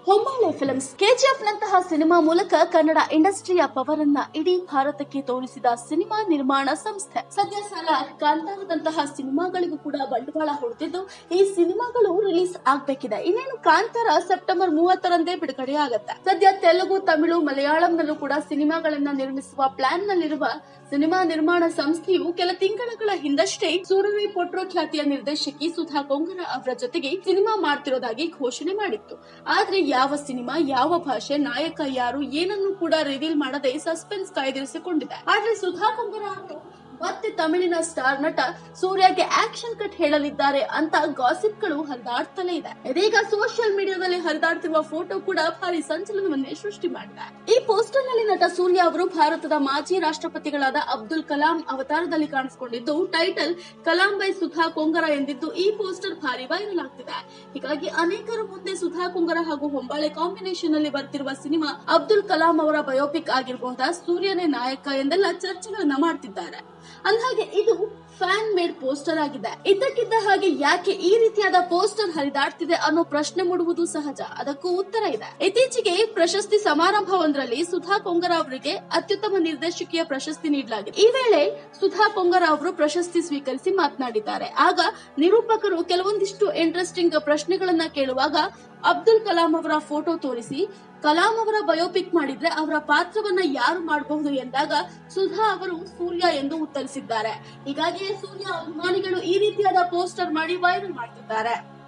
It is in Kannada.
ಹೊಂಬಾಳೆ ಫಿಲ್ಮ್ಸ್ ಕೆಜಿಎಫ್ ನಂತಹ ಸಿನಿಮಾ ಮೂಲಕ ಕನ್ನಡ ಇಂಡಸ್ಟ್ರಿಯ ಪವರ್ ಅನ್ನ ಇಡೀ ಭಾರತಕ್ಕೆ ತೋರಿಸಿದ ಸಿನಿಮಾ ನಿರ್ಮಾಣ ಸಂಸ್ಥೆ ಸದ್ಯ ಸಾಲ ಕಾಂತಾರದಂತಹ ಸಿನಿಮಾಗಳಿಗೂ ಕೂಡ ಬಂಡವಾಳ ಹೂಡುತ್ತಿದ್ದು ಈ ಸಿನಿಮಾಗಳು ರಿಲೀಸ್ ಆಗ್ಬೇಕಿದೆ ಇನ್ನೇನು ಕಾಂತಾರ ಸೆಪ್ಟೆಂಬರ್ ಮೂವತ್ತರಂದೇ ಬಿಡುಗಡೆ ಆಗತ್ತೆ ಸದ್ಯ ತೆಲುಗು ತಮಿಳು ಮಲಯಾಳಂನಲ್ಲೂ ಕೂಡ ಸಿನಿಮಾಗಳನ್ನ ನಿರ್ಮಿಸುವ ಪ್ಲಾನ್ ನಲ್ಲಿರುವ ಸಿನಿಮಾ ನಿರ್ಮಾಣ ಸಂಸ್ಥೆಯು ಕೆಲ ತಿಂಗಳುಗಳ ಹಿಂದಷ್ಟೇ ಸೂರವಿ ಪೊಟ್ರೋ ಖ್ಯಾತಿಯ ನಿರ್ದೇಶಕಿ ಸುಧಾ ಕೊಂಗರ ಅವರ ಜೊತೆಗೆ ಸಿನಿಮಾ ಮಾಡ್ತಿರೋದಾಗಿ ಘೋಷಣೆ ಮಾಡಿತ್ತು ಆದ್ರೆ ಯಾವ ಸಿನಿಮಾ ಯಾವ ಭಾಷೆ ನಾಯಕ ಯಾರು ಏನನ್ನು ಕೂಡ ರಿವೀಲ್ ಮಾಡದೆ ಸಸ್ಪೆನ್ಸ್ ಕಾಯ್ದಿರಿಸಿಕೊಂಡಿದೆ ಆದ್ರೆ ಸುಧಾ ಕೊಂಗರ ಅವರು ಮತ್ತೆ ತಮಿಳಿನ ಸ್ಟಾರ್ ನಟ ಸೂರ್ಯಗೆ ಆಕ್ಷನ್ ಕಟ್ ಹೇಳಲಿದ್ದಾರೆ ಅಂತ ಗಾಸಿಪ್ಗಳು ಹರಿದಾಡ್ತಲೇ ಇದೆ ಇದೀಗ ಸೋಷಿಯಲ್ ಮೀಡಿಯಾದಲ್ಲಿ ಹರಿದಾಡ್ತಿರುವ ಫೋಟೋ ಕೂಡ ಭಾರಿ ಸಂಚಲನವನ್ನೇ ಸೃಷ್ಟಿ ಮಾಡಿದೆ ಈ ಪೋಸ್ಟರ್ ನಲ್ಲಿ ನಟ ಸೂರ್ಯ ಅವರು ಭಾರತದ ಮಾಜಿ ರಾಷ್ಟ್ರಪತಿಗಳಾದ ಅಬ್ದುಲ್ ಕಲಾಂ ಅವತಾರದಲ್ಲಿ ಕಾಣಿಸಿಕೊಂಡಿದ್ದು ಟೈಟಲ್ ಕಲಾಂ ಬೈ ಸುಧಾ ಕೊಂಗರ ಎಂದಿದ್ದು ಈ ಪೋಸ್ಟರ್ ಭಾರಿ ವೈರಲ್ ಆಗ್ತಿದೆ ಹೀಗಾಗಿ ಅನೇಕರು ಮುಂದೆ ಸುಧಾ ಕೊಂಗರ ಹಾಗೂ ಹೊಂಬಾಳೆ ಕಾಂಬಿನೇಷನ್ ನಲ್ಲಿ ಬರ್ತಿರುವ ಸಿನಿಮಾ ಅಬ್ದುಲ್ ಕಲಾಂ ಅವರ ಬಯೋಪಿಕ್ ಆಗಿರಬಹುದಾ ಸೂರ್ಯನೇ ನಾಯಕ ಎಂದೆಲ್ಲ ಚರ್ಚೆಗಳನ್ನ ಮಾಡ್ತಿದ್ದಾರೆ ಅಂದಹಾಗೆ ಇದು ಫ್ಯಾನ್ ಮೇಡ್ ಪೋಸ್ಟರ್ ಆಗಿದೆ ಇದ್ದಕ್ಕಿದ್ದ ಹಾಗೆ ಯಾಕೆ ಈ ರೀತಿಯಾದ ಪೋಸ್ಟರ್ ಹರಿದಾಡ್ತಿದೆ ಅನ್ನೋ ಪ್ರಶ್ನೆ ಮೂಡುವುದು ಸಹಜ ಅದಕ್ಕೂ ಉತ್ತರ ಇದೆ ಇತ್ತೀಚೆಗೆ ಪ್ರಶಸ್ತಿ ಸಮಾರಂಭವೊಂದರಲ್ಲಿ ಸುಧಾ ಕೊಂಗರ ಅವರಿಗೆ ಅತ್ಯುತ್ತಮ ನಿರ್ದೇಶಕಿಯ ಪ್ರಶಸ್ತಿ ನೀಡಲಾಗಿದೆ ಈ ವೇಳೆ ಸುಧಾ ಕೊಂಗರ ಅವರು ಪ್ರಶಸ್ತಿ ಸ್ವೀಕರಿಸಿ ಮಾತನಾಡಿದ್ದಾರೆ ಆಗ ನಿರೂಪಕರು ಕೆಲವೊಂದಿಷ್ಟು ಇಂಟ್ರೆಸ್ಟಿಂಗ್ ಪ್ರಶ್ನೆಗಳನ್ನ ಕೇಳುವಾಗ ಅಬ್ದುಲ್ ಕಲಾಂ ಅವರ ಫೋಟೋ ತೋರಿಸಿ ಕಲಾಂ ಅವರ ಬಯೋಪಿಕ್ ಮಾಡಿದ್ರೆ ಅವರ ಪಾತ್ರವನ್ನ ಯಾರು ಮಾಡಬಹುದು ಎಂದಾಗ ಸುಧಾ ಅವರು ಸೂರ್ಯ ಎಂದು ಉತ್ತರಿಸಿದ್ದಾರೆ ಹೀಗಾಗಿ ಸೂರ್ಯ ಅಭಿಮಾನಿಗಳು ಈ ರೀತಿಯಾದ ಪೋಸ್ಟರ್ ಮಾಡಿ ವೈರಲ್ ಮಾಡ್ತಿದ್ದಾರೆ